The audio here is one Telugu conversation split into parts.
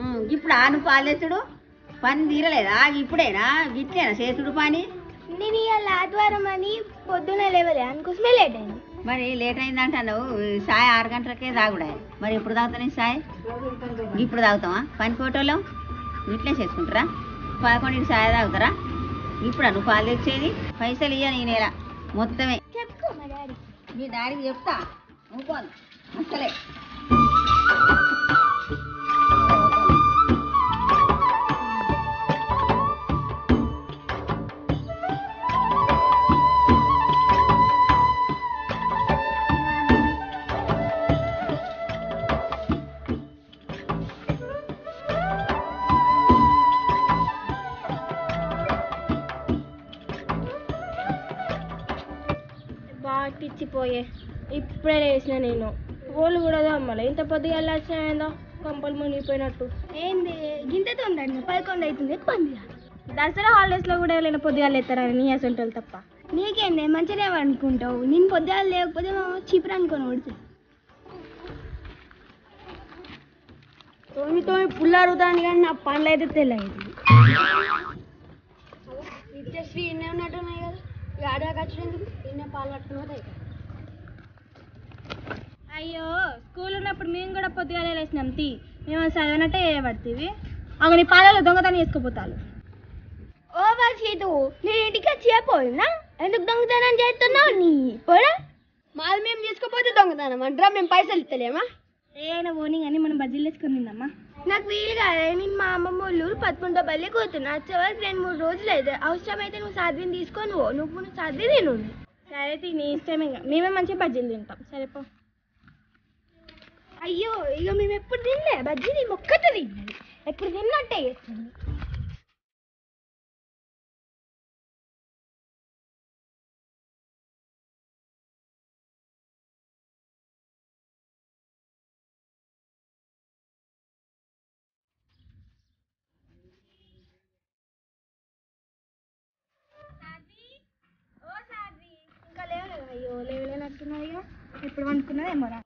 ఉమ్, ఇప్పుడు ఆను పాలు తెచ్చుడు పని తీరలేదా ఇప్పుడేనా ఇట్లేనా చేసుడు పని నేను ఇవాళ ఆదివారం అని పొద్దున లేవలే అందుకోసమే లేట్ అయింది మరి లేట్ అయిందంట నువ్వు సాయ ఆరు గంటలకే తాగుడా మరి ఎప్పుడు తాగుతాను సాయ్ ఇప్పుడు తాగుతావా పని కోటోళ్ళం ఇట్లే చేసుకుంటారా పదకొండింటి సాయ తాగుతారా ఇప్పుడు నువ్వు పాలు తెచ్చేది పైసలు ఇయ్య నేను నెల మొత్తమే చెప్పుకో మా డాడీ మీ డాడీకి చెప్తా నువ్వు పోను అసలే బాటిచ్చిపోయే ఇప్పుడే లేచిన నేను ఓళ్ళు కూడా అమ్మాలి ఇంత పొద్దుగా వెళ్ళాల్సిన కంపలు మునిగిపోయినట్టు ఏంది గింత తొందరగా పదకొండు అవుతుంది ఎక్కువ దసరా హాలిడేస్లో కూడా వెళ్ళిన పొద్దుగాలు ఎత్తారని నీ అసంటోళ్ళు తప్ప నీకేంది మంచిగా అనుకుంటావు నేను పొద్దుగాలు లేకపోతే మా చీపురు అనుకొని కొడుతుంది తోమి తోమి పుల్లు అడుగుతాను కానీ నా పనులు అయితే తెలియదు నిత్యశ్రీ ఇన్నే ఉన్నట్టున్నాయి కదా ఈ ఆడ కచ్చినందుకు ఇన్నే పాలు పట్టుకుని పోతాయి అయ్యో స్కూల్ ఉన్నప్పుడు మేము కూడా పొద్దుగాలే లేసినాం తీ మేము చదివినట్టే చేయబడుతుంది అవి నీ పాలలో దొంగతనం చేసుకుపోతాను ఓ వర్షితు నేను ఇంటికి వచ్చి చెప్పోనా ఎందుకు దొంగతనం చేస్తున్నావు నీ పోరా మాది మేము తీసుకుపోతే దొంగతనం అంటారా మేము పైసలు ఇస్తలేమా ఏమైనా పోనీ కానీ మనం బజ్జీలు తెచ్చుకొని తిందమ్మా నాకు వీలు కాదు నేను మా అమ్మమ్మ ఊరు పదకొండ బల్లి కూతున్నా వచ్చే వరకు రెండు మూడు రోజులు అయితే అవసరమైతే నువ్వు సాధ్విని తీసుకొని పో నువ్వు నువ్వు సాధ్వి తిను సరే తీ నీ ఇష్టం ఇంకా మేమే మంచిగా బజ్జీలు తింటాం సరేపో అయ్యో ఇక మేము ఎప్పుడు తినలే బజ్జీ నేను ఒక్కటే తిన్నది ఎప్పుడు తిన్నట్టే చేస్తుంది ఇంకా లేవలేదు అయ్యో లేవలేనట్టున్నాయో ఎప్పుడు వండుకున్నదేమో రా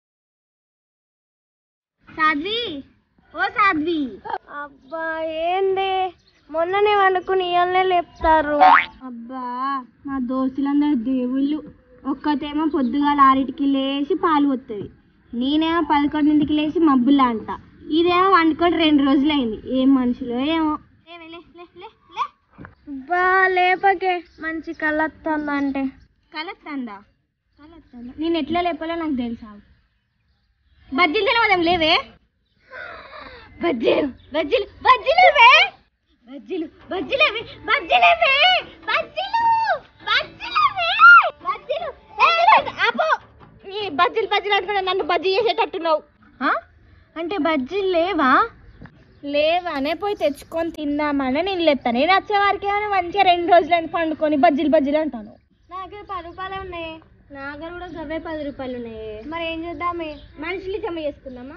సాధ్వి ఓ సాధ్వి అబ్బా ఏంది మొన్ననే వండుకుని ఇయ్యాలనే లేపుతారు అబ్బా మా దోస్తులందరూ దేవుళ్ళు ఒక్కతేమో పొద్దుగాల ఆరింటికి లేచి పాలు పోతుంది నేనేమో పదకొండింటికి లేచి మబ్బులా అంట ఇదేమో వండుకొని రెండు రోజులైంది ఏం మనుషులు ఏమో ఏమే లే లే లే లే బా లేపకే మంచి కలత్తందా అంటే కలత్తందా కలత్తందా నేను ఎట్లా లేపాలో నాకు తెలుసా బజ్జీలు తినవదేం లేవే బజ్జీలు బజ్జీలు బజ్జీలేవే బజ్జీలు బజ్జీలేవే బజ్జీలేవే బజ్జీలు బజ్జీలేవే బజ్జీలు ఏ, లేదు, ఆపు నీ బజ్జీలు బజ్జీలు అనుకున్నా నన్ను బజ్జీ చేసేటట్టున్నావు అంటే బజ్జీలు లేవా లేవానే పోయి తెచ్చుకొని తిందామని నేను లేపుతాను నేను వచ్చేవారికి ఏమైనా మంచిగా రెండు రోజులు పండుకొని బజ్జీలు బజ్జీలు అంటాను నా దగ్గర పది రూపాయలే ఉన్నాయి నా దగ్గర కూడా గవే పది రూపాయలు ఉన్నాయి మరి ఏం చేద్దామే మనుషులు జమ చేసుకుందామా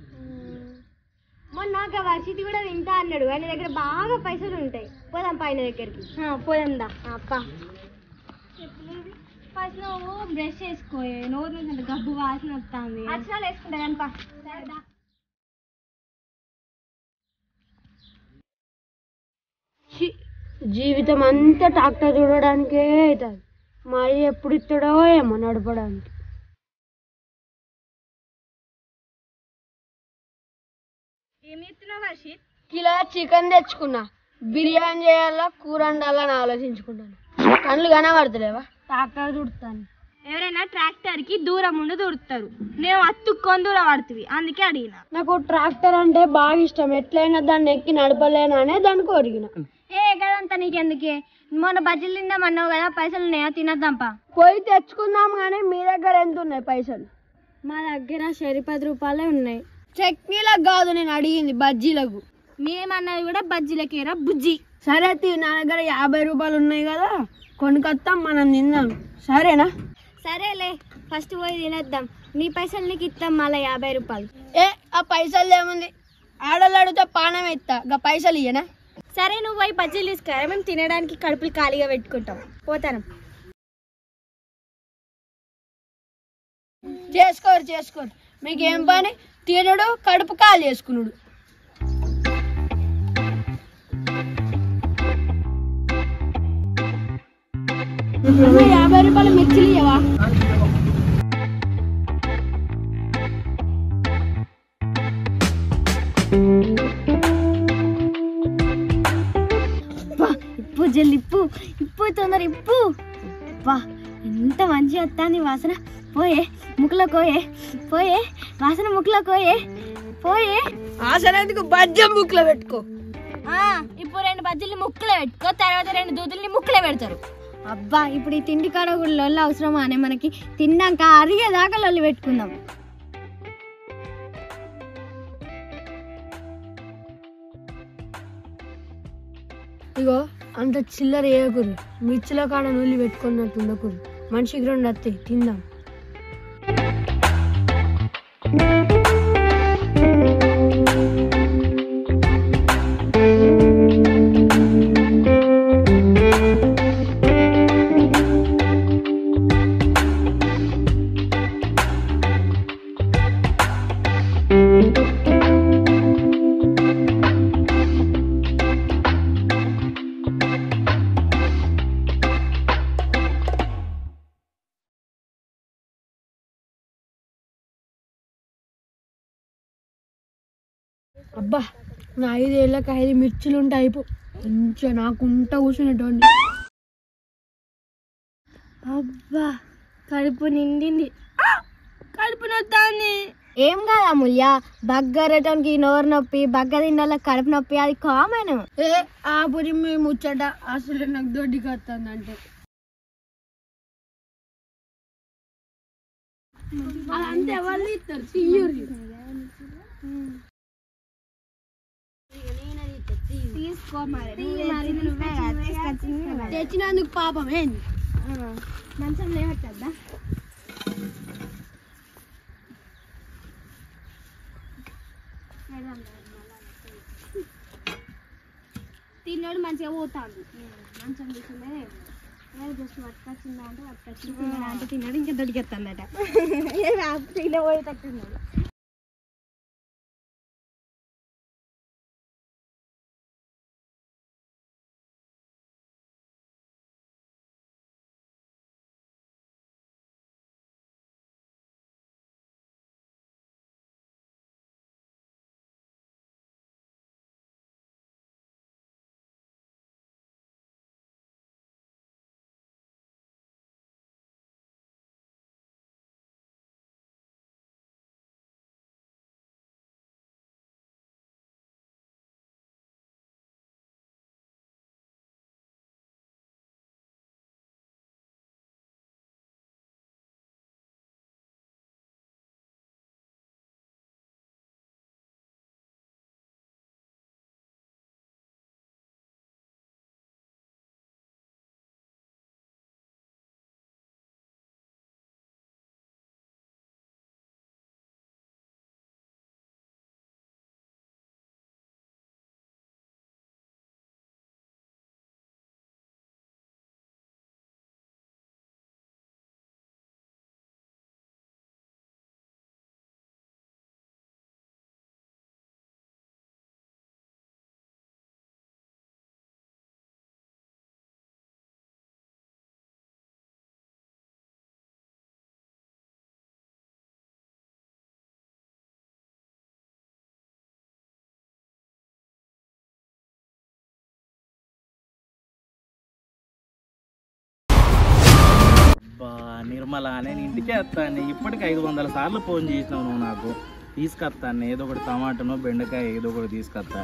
మొన్న ఒక వర్షితి కూడా తింటా అన్నాడు ఆయన దగ్గర బాగా పైసలు ఉంటాయి పోదాం పైన దగ్గరికి పోదాం దా అప్ప ఫస్ట్ నువ్వు బ్రష్ చేసుకో నోరు నుంచి అంత గబ్బు వాసన వస్తుంది అక్షరాలు వేసుకుంటా కనుక జీవితం అంతా ట్రాక్టర్ చూడడానికే అవుతుంది మరి ఎప్పుడు ఇస్తాడో ఏమో నడపడానికి ఏమి ఇస్తున్నావు వర్షిత్ కిలో చికెన్ తెచ్చుకున్నా బిర్యానీ చేయాలా కూర వండాలని ఆలోచించుకుంటాను కళ్ళు కనబడతలేవా ట్రాక్టర్ చుడతాను ఎవరైనా ట్రాక్టర్ కి దూరం ఉండి దూరుతారు నేను అత్తుక్కొని దూరం పడుతుంది అందుకే అడిగిన నాకు ట్రాక్టర్ అంటే బాగా ఇష్టం ఎట్లయినా దాన్ని ఎక్కి నడపలేననే దానికి అడిగిన ఏ కదంతా నీకెందుకే మొన్న బజ్జీలు తిందామన్నావు కదా పైసలు ఉన్నాయా తినద్దాంపా పోయి తెచ్చుకుందాం కానీ మీ దగ్గర ఎంత ఉన్నాయి పైసలు మా దగ్గర సరి పది రూపాయలే ఉన్నాయి చట్నీలకు కాదు నేను అడిగింది బజ్జీలకు మేమన్నది కూడా బజ్జీలకేరా బుజ్జి సరే తీ నా దగ్గర యాభై రూపాయలు ఉన్నాయి కదా కొనుకొస్తాం మనం తిందాం సరేనా సరేలే ఫస్ట్ పోయి తినేద్దాం నీ పైసలు నీకు ఇస్తాం మళ్ళీ యాభై రూపాయలు ఏ ఆ పైసలు ఏముంది ఆడలు అడిగితే పానం ఎత్తా గా పైసలు ఇయ్యనా సరే నువ్వు పోయి బజ్జీలు తీసుకురా మేము తినడానికి కడుపులు ఖాళీగా పెట్టుకుంటాం పోతాను చేసుకోరు చేసుకోరు మీకు ఏం పని తినడు కడుపు ఖాళీ చేసుకున్నాడు యాభై రూపాయలు మిర్చిలు ఇవ్వవా ఇప్పు జల్లి ఇప్పు ఇప్పు తొందర ఇప్పు అబ్బా ఎంత మంచి వస్తుంది వాసన పోయే ముక్కులో కోయే పోయే వాసన ముక్కులో కోయే పోయే ఆసనానికి బజ్జం బుక్ లో పెట్టుకో ఆ, ఇప్పుడు రెండు బజ్జీలు ముక్కులో పెట్టుకో తర్వాత రెండు దూదుల్ని ముక్కులో పెడతారు అబ్బా ఇప్పుడు ఈ తిండి కాడ కూడా లొల్లు అవసరమా అనే మనకి తిన్నాక అరిగేదాకా లొల్లి పెట్టుకుందాం ఇగో అంత చిల్లర వేయకూరు మిర్చిలో కాడ నూలి పెట్టుకున్నట్టు ఉండకూరు మనిషికి రెండు వస్తాయి తిందాం అబ్బా నా ఐదేళ్ళకి ఐదు మిర్చిలు ఉంటే అయిపో మంచిగా నాకుంటా కూర్చునేటోండి అబ్బా కడుపు నిండింది కడుపు నొత్తాంది ఏం కాదు అమూల్య బగ్గరటానికి నోరు నొప్పి బగ్గ తిన్న కడుపు నొప్పి అది కామన్ ఏ ఆ పురి మీ ముచ్చట అసలు నాకు దొడ్డికి వస్తుంది అంటే అంతే వాళ్ళు ఇస్తారు తీయరు తీసుకో మరి తెచ్చినందుకు పాపం ఏంది మంచం లేవట్టద్దా తిన్నాడు మంచిగా పోతాడు మంచం తీసుకుంటే జస్ట్ పట్టుకొచ్చిందా అంటే పట్టుకొచ్చింది తిన్నాడు అంటే తిన్నాడు ఇంకా దొరికెత్తాడట తినే పోయేటట్టున్నాడు బా నిర్మల నేను ఇంటికే వస్తాను ఇప్పటికి ఐదు వందల సార్లు ఫోన్ చేసినావు నువ్వు నాకు తీసుకొస్తాను ఏదో ఒకటి టమాటనో బెండకాయ ఏదో ఒకటి తీసుకొస్తా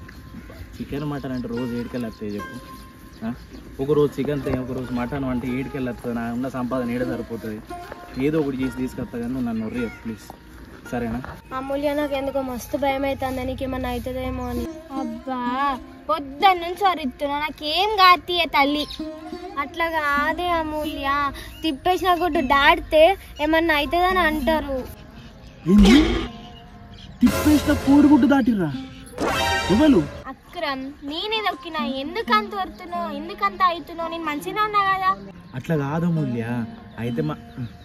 చికెన్ మటన్ అంటే రోజు ఏడుకెళ్ళి వస్తాయి చెప్పు ఆ? ఒక రోజు చికెన్ తే ఒక రోజు మటన్ అంటే ఏడుకెళ్ళి వస్తుంది నా ఉన్న సంపాదన ఏడ సరిపోతుంది ఏదో ఒకటి చేసి తీసుకొస్తా కానీ నువ్వు నన్ను ఒర్రి ప్లీజ్ సరేనా అమూల్య నాకు ఎందుకో మస్తు భయం అవుతుంది నీకు ఏమన్నా అవుతుందేమో అని అబ్బా పొద్దున్న నుంచి వరిస్తున్నా నాకేం కాతీయ తల్లి అట్లా కాదే అమూల్య తిప్పేసిన గుడ్డు దాడితే ఏమన్నా అవుతుందని అంటారు ఏంది తిప్పేసిన కోడిగుడ్డు దాటిర్రా ఎవరు అక్రమ్ నేనే దొక్కినా ఎందుకంత వరుతున్నావు ఎందుకంత అవుతున్నావు నేను మంచిగా ఉన్నా కదా అట్లా కాదు మూల్య అయితే మా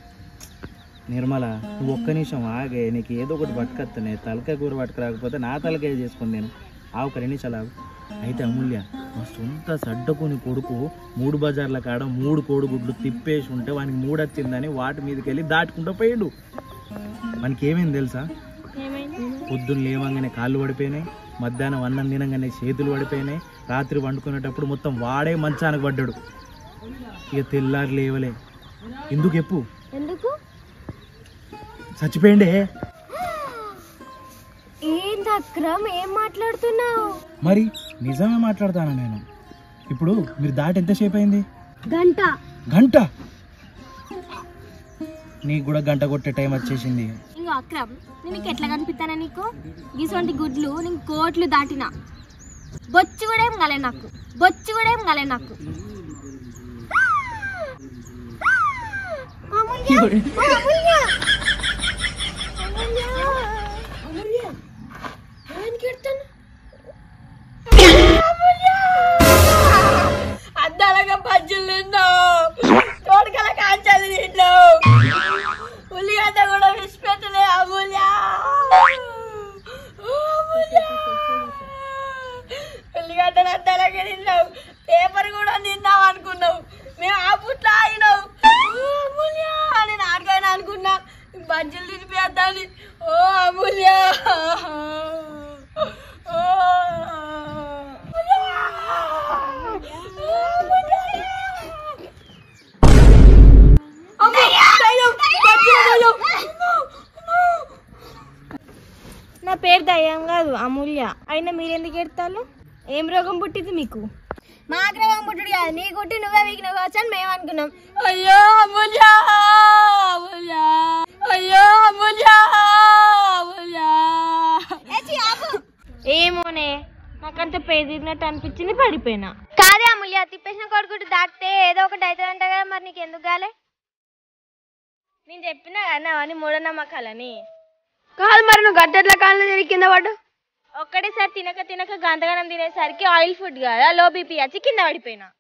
నిర్మల నువ్వు ఒక్క నిమిషం ఆగే నీకు ఏదో ఒకటి పట్టుకొస్తానే తలకాయ కూర పట్టుకురాకపోతే నా తలకాయ చేసుకుని నేను ఆ ఒక రెండు నిమిషాలు ఆగు. అయితే అమూల్య మా సొంత సడ్డకుని కొడుకు మూడు బజార్ల కాడ మూడు కోడిగుడ్లు తిప్పేసి ఉంటే వానికి మూడు వచ్చిందని వాటి మీదకి వెళ్ళి దాటుకుంటూ పోయాడు మనకి ఏమైంది తెలుసా పొద్దున్న లేవంగానే కాళ్ళు పడిపోయినాయి మధ్యాహ్నం అన్నం తినంగానే చేతులు పడిపోయినాయి రాత్రి వండుకునేటప్పుడు మొత్తం వాడే మంచానికి పడ్డాడు ఇక తెల్లారి లేవలే ఎందుకు ఎప్పు ఎందుకు చచ్చిపోయిండే ఏంది అక్రమ్ ఏం మాట్లాడుతున్నావు మరి నిజమే మాట్లాడతాను నేను ఇప్పుడు మీరు దాటి ఎంతసేపు అయింది గంట గంట నీకు కూడా గంట కొట్టే టైం వచ్చేసింది ఇంకో అక్రమ్ నేను నీకు ఎట్లా కనిపిస్తానా నీకు గీసొంటి గుడ్లు నేను కోట్లు దాటిన బొచ్చు కూడా ఏం గలే నాకు బొచ్చు కూడా ఏం గలే నాకు అమూల్య! ఓ, అమూల్య! అమూల్య! అమూల్య! ఎవరికి ఎడతాను? అద్దాలగా పజ్జులు తిన్నావు తోటకల కాంచాలు తిన్నావు ఉల్లిగడ్డ కూడా విసిపెట్టలే అమూల్య అమూల్య. ఉల్లిగడ్డలు అద్దాలగా తిన్నావు పేపర్ కూడా తిన్నావు అనుకున్నావు మేము ఆ పుట్లో ఆగినావు అమూల్య నేను ఆడికైనా అనుకున్నా బజ్జీలు తినిపేద్దాని ఓ అమూల్య ఓ నా పేరు దయ్యం కాదు అమూల్య అయినా మీరెందుకు ఎడతారు ఏం రోగం పుట్టింది మీకు మాకు రోగం పుట్టుడు కాదు నీ కొట్టి నువ్వే వీకిన కావచ్చు అని మేము అనుకున్నాం అయ్యో అమూల్య అమూల్య అయ్యో అమూల్య అమూల్య ఏమోనే నాకంత పేదిరినట్టు అనిపించింది పడిపోయినా కాదే అమూల్య తిప్పేసిన కొడుకుడు దాటితే ఏదో ఒకటి అవుతుందంట కదా మరి నీకు ఎందుకు కాలే నేను చెప్పినా కదా అని మూఢనమ్మకాలని కాదు మరి నువ్వు గద్దెట్ల కాళ్ళు తిరిగి కింద పడ్డు ఒక్కటేసారి తినక తినక గంతగనం తినేసరికి ఆయిల్ ఫుడ్ కదా లో బీపీ వచ్చి కింద పడిపోయినా